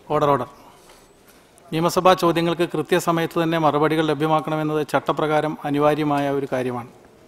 order order നിയമസഭാ ചോദ്യങ്ങൾക്ക് കൃത്യസമയത്ത് തന്നെ മറുപടികൾ ലഭ്യമാക്കണമെന്നത് ചട്ടപ്രകാരം അനിവാര്യമായ ഒരു കാര്യമാണ്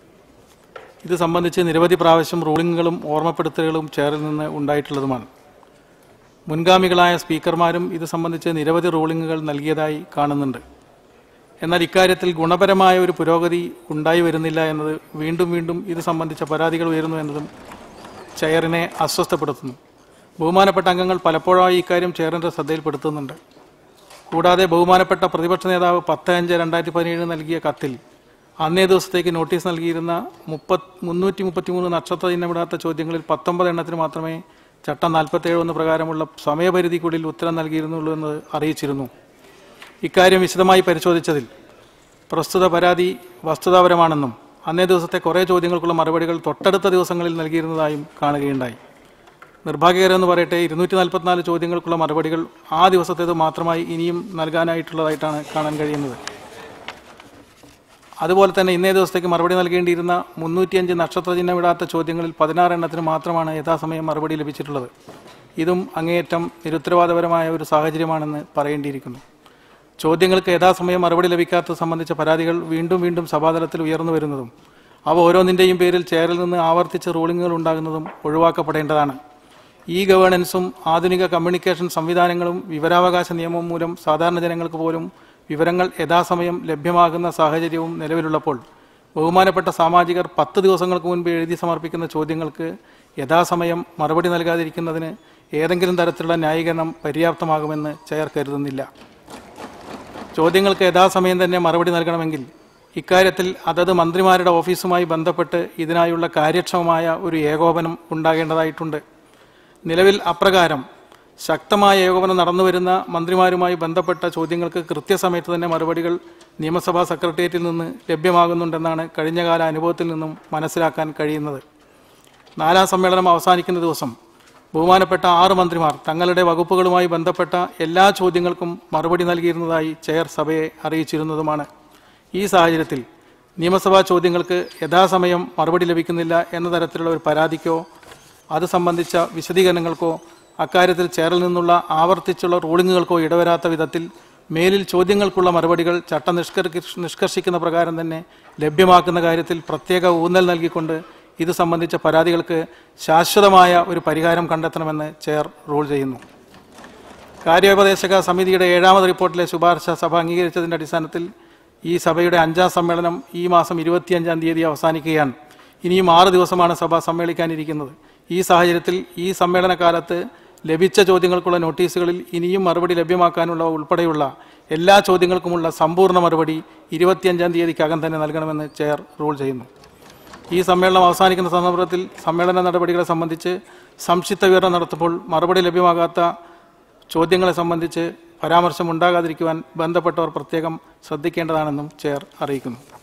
ഇത് സംബന്ധിച്ച് നിരവധി പ്രാവശ്യം റൂളിങ്ങുകളും ഓർമ്മപ്പെടുത്തലുകളും ചെയറിൽ നിന്ന് ഉണ്ടായിട്ടുള്ളതുമാണ് മുൻഗാമികളായ സ്പീക്കർമാരും ഇത് സംബന്ധിച്ച് നിരവധി റൂളിങ്ങുകൾ നൽകിയതായി കാണുന്നുണ്ട് എന്നാൽ ഇക്കാര്യത്തിൽ ഗുണപരമായ ഒരു പുരോഗതി ഉണ്ടായി വരുന്നില്ല എന്നത് വീണ്ടും വീണ്ടും ഇത് സംബന്ധിച്ച പരാതികൾ ഉയരുന്നു എന്നതും ചെയറിനെ അസ്വസ്ഥപ്പെടുത്തുന്നു ബഹുമാനപ്പെട്ട അംഗങ്ങൾ പലപ്പോഴായി ഇക്കാര്യം ചെയറിൻ്റെ ശ്രദ്ധയിൽപ്പെടുത്തുന്നുണ്ട് കൂടാതെ ബഹുമാനപ്പെട്ട പ്രതിപക്ഷ നേതാവ് പത്ത് അഞ്ച് രണ്ടായിരത്തി പതിനേഴ് നൽകിയ കത്തിൽ അന്നേ ദിവസത്തേക്ക് നോട്ടീസ് നൽകിയിരുന്ന മുപ്പത് മുന്നൂറ്റി മുപ്പത്തിമൂന്ന് നക്ഷത്ര ചിഹ്നമിടാത്ത ചോദ്യങ്ങളിൽ പത്തൊമ്പത് എണ്ണത്തിന് മാത്രമേ ചട്ടം നാൽപ്പത്തേഴ് ഒന്ന് പ്രകാരമുള്ള സമയപരിധിക്കുള്ളിൽ ഉത്തരം നൽകിയിരുന്നുള്ളൂ എന്ന് അറിയിച്ചിരുന്നു ഇക്കാര്യം വിശദമായി പരിശോധിച്ചതിൽ പ്രസ്തുത പരാതി വസ്തുതാപരമാണെന്നും അന്നേ ദിവസത്തെ കുറേ ചോദ്യങ്ങൾക്കുള്ള മറുപടികൾ തൊട്ടടുത്ത ദിവസങ്ങളിൽ നൽകിയിരുന്നതായും കാണുകയുണ്ടായി നിർഭാഗ്യകരമെന്ന് പറയട്ടെ ഇരുന്നൂറ്റി നാൽപ്പത്തിനാല് ചോദ്യങ്ങൾക്കുള്ള മറുപടികൾ ആ ദിവസത്തേത് മാത്രമായി ഇനിയും നൽകാനായിട്ടുള്ളതായിട്ടാണ് കാണാൻ കഴിയുന്നത് അതുപോലെ തന്നെ ഇന്നേ ദിവസത്തേക്ക് മറുപടി നൽകേണ്ടിയിരുന്ന മുന്നൂറ്റിയഞ്ച് നക്ഷത്ര ചിഹ്നമിടാത്ത ചോദ്യങ്ങളിൽ പതിനാറ് എണ്ണത്തിന് മാത്രമാണ് യഥാസമയം മറുപടി ലഭിച്ചിട്ടുള്ളത് ഇതും അങ്ങേയറ്റം നിരുത്തരവാദപരമായ ഒരു സാഹചര്യമാണെന്ന് പറയേണ്ടിയിരിക്കുന്നു ചോദ്യങ്ങൾക്ക് യഥാസമയം മറുപടി ലഭിക്കാത്തത് സംബന്ധിച്ച പരാതികൾ വീണ്ടും വീണ്ടും സഭാതലത്തിൽ ഉയർന്നു വരുന്നതും അവ ഓരോന്നിൻ്റെയും പേരിൽ ചെയറിൽ നിന്ന് ആവർത്തിച്ച് റൂളിങ്ങുകൾ ഉണ്ടാകുന്നതും ഒഴിവാക്കപ്പെടേണ്ടതാണ് ഈ ഗവേണൻസും ആധുനിക കമ്മ്യൂണിക്കേഷൻ സംവിധാനങ്ങളും വിവരാവകാശ നിയമവും മൂലം സാധാരണ ജനങ്ങൾക്ക് പോലും വിവരങ്ങൾ യഥാസമയം ലഭ്യമാകുന്ന സാഹചര്യവും നിലവിലുള്ളപ്പോൾ ബഹുമാനപ്പെട്ട സാമാജികർ പത്ത് ദിവസങ്ങൾക്ക് മുൻപ് എഴുതി സമർപ്പിക്കുന്ന ചോദ്യങ്ങൾക്ക് യഥാസമയം മറുപടി നൽകാതിരിക്കുന്നതിന് ഏതെങ്കിലും തരത്തിലുള്ള ന്യായീകരണം പര്യാപ്തമാകുമെന്ന് ചെയർ കരുതുന്നില്ല ചോദ്യങ്ങൾക്ക് യഥാസമയം തന്നെ മറുപടി നൽകണമെങ്കിൽ ഇക്കാര്യത്തിൽ അതത് മന്ത്രിമാരുടെ ഓഫീസുമായി ബന്ധപ്പെട്ട് ഇതിനായുള്ള കാര്യക്ഷമമായ ഒരു ഏകോപനം ഉണ്ടാകേണ്ടതായിട്ടുണ്ട് നിലവിൽ അപ്രകാരം ശക്തമായ ഏകോപനം നടന്നുവരുന്ന മന്ത്രിമാരുമായി ബന്ധപ്പെട്ട ചോദ്യങ്ങൾക്ക് കൃത്യസമയത്ത് തന്നെ മറുപടികൾ നിയമസഭാ സെക്രട്ടേറിയറ്റിൽ നിന്ന് ലഭ്യമാകുന്നുണ്ടെന്നാണ് കഴിഞ്ഞകാല അനുഭവത്തിൽ നിന്നും മനസ്സിലാക്കാൻ കഴിയുന്നത് നാലാം സമ്മേളനം അവസാനിക്കുന്ന ദിവസം ബഹുമാനപ്പെട്ട ആറ് മന്ത്രിമാർ തങ്ങളുടെ വകുപ്പുകളുമായി ബന്ധപ്പെട്ട എല്ലാ ചോദ്യങ്ങൾക്കും മറുപടി നൽകിയിരുന്നതായി ചെയർ സഭയെ അറിയിച്ചിരുന്നതുമാണ് ഈ സാഹചര്യത്തിൽ നിയമസഭാ ചോദ്യങ്ങൾക്ക് യഥാസമയം മറുപടി ലഭിക്കുന്നില്ല എന്ന തരത്തിലുള്ള ഒരു പരാതിക്കോ അത് സംബന്ധിച്ച വിശദീകരണങ്ങൾക്കോ അക്കാര്യത്തിൽ ചെയറിൽ നിന്നുള്ള ആവർത്തിച്ചുള്ള റൂളിങ്ങുകൾക്കോ ഇടവരാത്ത വിധത്തിൽ മേലിൽ ചോദ്യങ്ങൾക്കുള്ള മറുപടികൾ ചട്ടം നിഷ്കർ നിഷ്കർഷിക്കുന്ന പ്രകാരം തന്നെ ലഭ്യമാക്കുന്ന കാര്യത്തിൽ പ്രത്യേക ഊന്നൽ നൽകിക്കൊണ്ട് ഇത് സംബന്ധിച്ച പരാതികൾക്ക് ശാശ്വതമായ ഒരു പരിഹാരം കണ്ടെത്തണമെന്ന് ചെയർ റൂൾ ചെയ്യുന്നു കാര്യോപദേശക സമിതിയുടെ ഏഴാമത് റിപ്പോർട്ടിലെ ശുപാർശ സഭ അംഗീകരിച്ചതിൻ്റെ അടിസ്ഥാനത്തിൽ ഈ സഭയുടെ അഞ്ചാം സമ്മേളനം ഈ മാസം ഇരുപത്തിയഞ്ചാം തീയതി അവസാനിക്കുകയാണ് ഇനിയും ആറ് ദിവസമാണ് സഭ സമ്മേളിക്കാനിരിക്കുന്നത് ഈ സാഹചര്യത്തിൽ ഈ സമ്മേളന കാലത്ത് ലഭിച്ച ചോദ്യങ്ങൾക്കുള്ള നോട്ടീസുകളിൽ ഇനിയും മറുപടി ലഭ്യമാക്കാനുള്ള ഉൾപ്പെടെയുള്ള എല്ലാ ചോദ്യങ്ങൾക്കുമുള്ള സമ്പൂർണ്ണ മറുപടി ഇരുപത്തിയഞ്ചാം തീയതിക്കകം തന്നെ നൽകണമെന്ന് ചെയർ റൂൾ ചെയ്യുന്നു ഈ സമ്മേളനം അവസാനിക്കുന്ന സന്ദർഭത്തിൽ സമ്മേളന നടപടികളെ സംബന്ധിച്ച് സംക്ഷിപ്ത വിവരണം നടത്തുമ്പോൾ മറുപടി ലഭ്യമാകാത്ത ചോദ്യങ്ങളെ സംബന്ധിച്ച് പരാമർശം ഉണ്ടാകാതിരിക്കുവാൻ ബന്ധപ്പെട്ടവർ പ്രത്യേകം ശ്രദ്ധിക്കേണ്ടതാണെന്നും ചെയർ അറിയിക്കുന്നു